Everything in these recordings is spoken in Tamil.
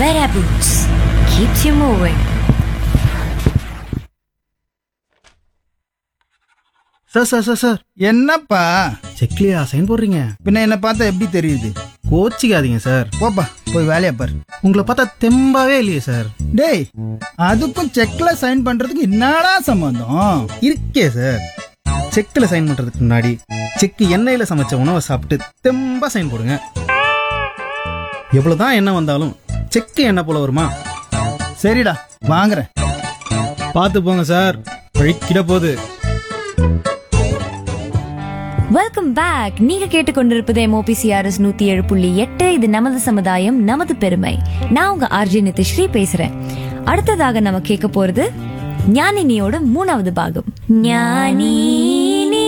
Vera Boots keeps you moving. Sir sir sir sir என்னப்பா செக்லியா சைன் போடுறீங்க பின்ன என்ன பார்த்தா எப்படி தெரியுது கோச்சிக்காதீங்க சார் போப்பா போய் வேலையை பாரு உங்களை பார்த்தா தெம்பாவே இல்லையே சார் டேய் அதுக்கும் செக்ல சைன் பண்றதுக்கு என்னடா சம்பந்தம் இருக்கே சார் செக்கில் சைன் பண்றதுக்கு முன்னாடி செக்கு எண்ணெயில சமைச்ச உணவை சாப்பிட்டு தெம்பா சைன் போடுங்க எவ்வளவுதான் எண்ணெய் வந்தாலும் செக்கு எண்ணெய் போல வருமா சரிடா வாங்குறேன் பார்த்து போங்க சார் வழிக்கிட போகுது வெல்கம் பேக் நீங்க கேட்டுக்கொண்டிருப்பது எம்ஓபிசிஆர்எஸ் நூத்தி ஏழு புள்ளி எட்டு இது நமது சமுதாயம் நமது பெருமை நான் உங்க ஆர்ஜி நிதிஸ்ரீ பேசுறேன் அடுத்ததாக நம்ம கேட்க போறது ஞானினியோட மூணாவது பாகம் ஞானினி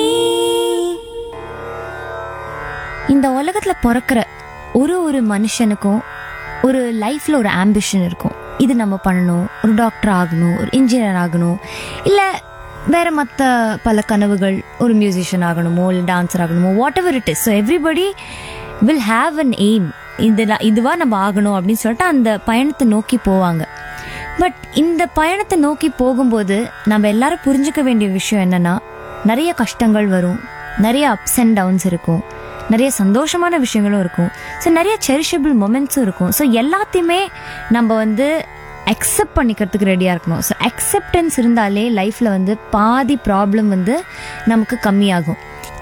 இந்த உலகத்துல பிறக்கிற ஒரு ஒரு மனுஷனுக்கும் ஒரு லைஃப்ல ஒரு ஆம்பிஷன் இருக்கும் இது நம்ம பண்ணணும் ஒரு டாக்டர் ஆகணும் ஒரு இன்ஜினியர் ஆகணும் இல்ல வேற மற்ற பல கனவுகள் ஒரு மியூசிஷியன் ஆகணுமோ இல்லை டான்சர் ஆகணுமோ whatever it is so everybody will have an aim இதுல இதுவா நம்ம ஆகணும் அப்படின்னு சொல்லிட்டு அந்த பயணத்தை நோக்கி போவாங்க பட் இந்த பயணத்தை நோக்கி போகும்போது நம்ம எல்லாரும் புரிஞ்சுக்க வேண்டிய விஷயம் என்னன்னா நிறைய கஷ்டங்கள் வரும் நிறைய அப்ஸ் அண்ட் டவுன்ஸ் இருக்கும் நிறைய சந்தோஷமான விஷயங்களும் இருக்கும் ஸோ நிறைய செரிஷபிள் மொமெண்ட்ஸும் இருக்கும் ஸோ எல்லாத்தையுமே நம்ம வந்து அக்செப்ட் பண்ணிக்கிறதுக்கு ரெடியாக இருக்கணும் ஸோ அக்செப்டன்ஸ் இருந்தாலே லைஃப்பில் வந்து பாதி ப்ராப்ளம் வந்து நமக்கு கம்மியாகும்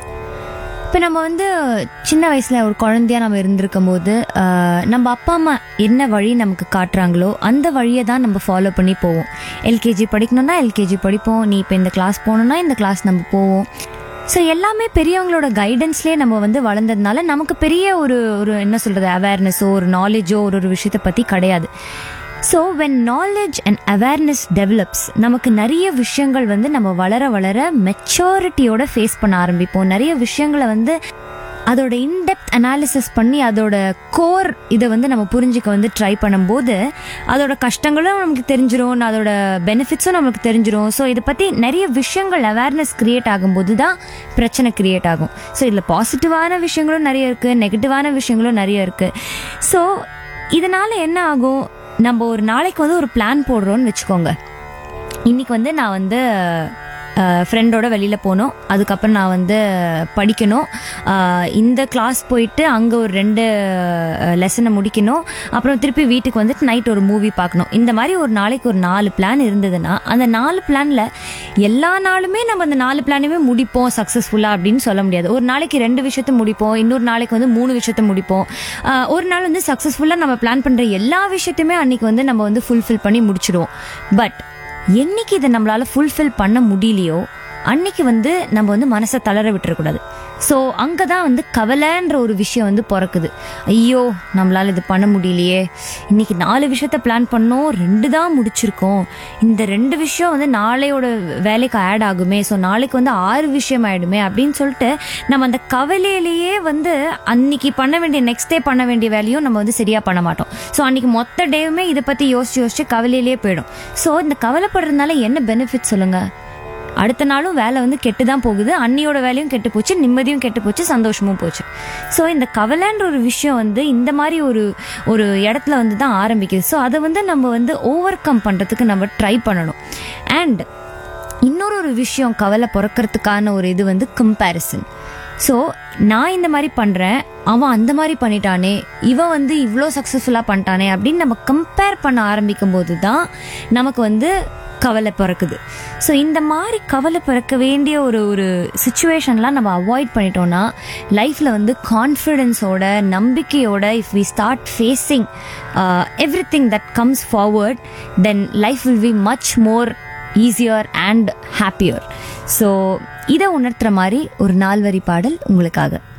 இப்போ நம்ம வந்து சின்ன வயசில் ஒரு குழந்தையா நம்ம இருந்திருக்கும் போது ஆஹ், நம்ம அப்பா அம்மா என்ன வழி நமக்கு காட்டுறாங்களோ அந்த வழியை தான் நம்ம ஃபாலோ பண்ணி போவோம் எல்கேஜி படிக்கணும்னா எல்கேஜி படிப்போம் நீ இப்போ இந்த கிளாஸ் போகணுன்னா இந்த கிளாஸ் நம்ம போவோம் ஸோ எல்லாமே பெரியவங்களோட கைடன்ஸ்லேயே நம்ம வந்து வளர்ந்ததுனால நமக்கு பெரிய ஒரு ஒரு என்ன சொல்கிறது அவேர்னஸோ ஒரு நாலேஜோ ஒரு ஒரு விஷயத்தை பற்றி கிடையாது so when knowledge and awareness develops நமக்கு நிறைய விஷயங்கள் வந்து நம்ம வளர வளர மெச்சூரிட்டியோட ஃபேஸ் பண்ண ஆரம்பிப்போம் நிறைய விஷயங்களை வந்து அதோட இன்டெப்த் அனாலிசிஸ் பண்ணி அதோட கோர் இதை வந்து நம்ம புரிஞ்சுக்க வந்து ட்ரை பண்ணும்போது அதோட கஷ்டங்களும் நமக்கு தெரிஞ்சிரும் அதோட பெனிஃபிட்ஸும் நமக்கு தெரிஞ்சிரும் ஸோ இதை பற்றி நிறைய விஷயங்கள் அவேர்னஸ் கிரியேட் ஆகும்போது தான் பிரச்சனை கிரியேட் ஆகும் ஸோ இதில் பாசிட்டிவான விஷயங்களும் நிறைய இருக்குது நெகட்டிவான விஷயங்களும் நிறைய இருக்குது ஸோ இதனால என்ன ஆகும் நம்ம ஒரு நாளைக்கு வந்து ஒரு பிளான் போடுறோம்னு வச்சுக்கோங்க இன்னைக்கு வந்து நான் வந்து ஃப்ரெண்டோட வெளியில் போகணும் அதுக்கப்புறம் நான் வந்து படிக்கணும் அஹ், இந்த கிளாஸ் போயிட்டு அங்கே ஒரு ரெண்டு லெசனை முடிக்கணும் அப்புறம் திருப்பி வீட்டுக்கு வந்துட்டு நைட் ஒரு மூவி பார்க்கணும் இந்த மாதிரி ஒரு நாளைக்கு ஒரு நாலு பிளான் இருந்ததுன்னா அந்த நாலு பிளானில் எல்லா நாளுமே நம்ம அந்த நாலு பிளானுமே முடிப்போம் சக்ஸஸ்ஃபுல்லாக அப்படின்னு சொல்ல முடியாது ஒரு நாளைக்கு ரெண்டு விஷயத்த முடிப்போம் இன்னொரு நாளைக்கு வந்து மூணு விஷயத்த முடிப்போம் அஹ், ஒரு நாள் வந்து சக்ஸஸ்ஃபுல்லாக நம்ம பிளான் பண்ணுற எல்லா விஷயத்தையுமே அன்னைக்கு வந்து நம்ம வந்து ஃபுல்ஃபில் பண்ணி முடிச்சிடுவோம் பட் என்னைக்கு இதை நம்மளால ஃபுல்ஃபில் பண்ண முடியலையோ அன்னைக்கு வந்து நம்ம வந்து மனசை தளர விட்டுறக்கூடாது ஸோ அங்கே தான் வந்து கவலைன்ற ஒரு விஷயம் வந்து பிறக்குது ஐயோ நம்மளால இது பண்ண முடியலையே இன்னைக்கு நாலு விஷயத்த பிளான் பண்ணோம் ரெண்டு தான் முடிச்சிருக்கோம் இந்த ரெண்டு விஷயம் வந்து நாளையோட வேலைக்கு ஆட் ஆகுமே ஸோ நாளைக்கு வந்து ஆறு விஷயம் ஆயிடுமே அப்படின்னு சொல்லிட்டு நம்ம அந்த கவலையிலேயே வந்து அன்னைக்கு பண்ண வேண்டிய நெக்ஸ்ட் டே பண்ண வேண்டிய வேலையும் நம்ம வந்து சரியா பண்ண மாட்டோம் ஸோ அன்னைக்கு மொத்த டேவுமே இதை பத்தி யோசிச்சு யோசிச்சு கவலையிலேயே போயிடும் ஸோ இந்த கவலைப்படுறதுனால என்ன பெனிஃபிட் சொல்லுங்க அடுத்த நாளும் வேலை வந்து கெட்டு தான் போகுது அன்னியோட வேலையும் கெட்டு போச்சு நிம்மதியும் கெட்டு போச்சு சந்தோஷமும் போச்சு ஸோ இந்த கவலைன்ற ஒரு விஷயம் வந்து இந்த மாதிரி ஒரு ஒரு இடத்துல வந்து தான் ஆரம்பிக்குது ஸோ அதை வந்து நம்ம வந்து ஓவர் கம் பண்ணுறதுக்கு நம்ம ட்ரை பண்ணணும் அண்ட் இன்னொரு ஒரு விஷயம் கவலை பிறக்கிறதுக்கான ஒரு இது வந்து கம்பேரிசன் ஸோ நான் இந்த மாதிரி பண்ணுறேன் அவன் அந்த மாதிரி பண்ணிட்டானே இவன் வந்து இவ்வளோ சக்ஸஸ்ஃபுல்லாக பண்ணிட்டானே அப்படின்னு நம்ம கம்பேர் பண்ண ஆரம்பிக்கும் போது தான் நமக்கு வந்து கவலை பிறக்குது ஸோ இந்த மாதிரி கவலை பிறக்க வேண்டிய ஒரு ஒரு சுச்சுவேஷன்லாம் நம்ம அவாய்ட் பண்ணிட்டோம்னா லைஃப்பில் வந்து கான்ஃபிடென்ஸோட நம்பிக்கையோட if we start facing everything that comes forward then life will be much more easier and happier so இதை உணர்த்துற மாதிரி ஒரு நால்வரி பாடல் உங்களுக்காக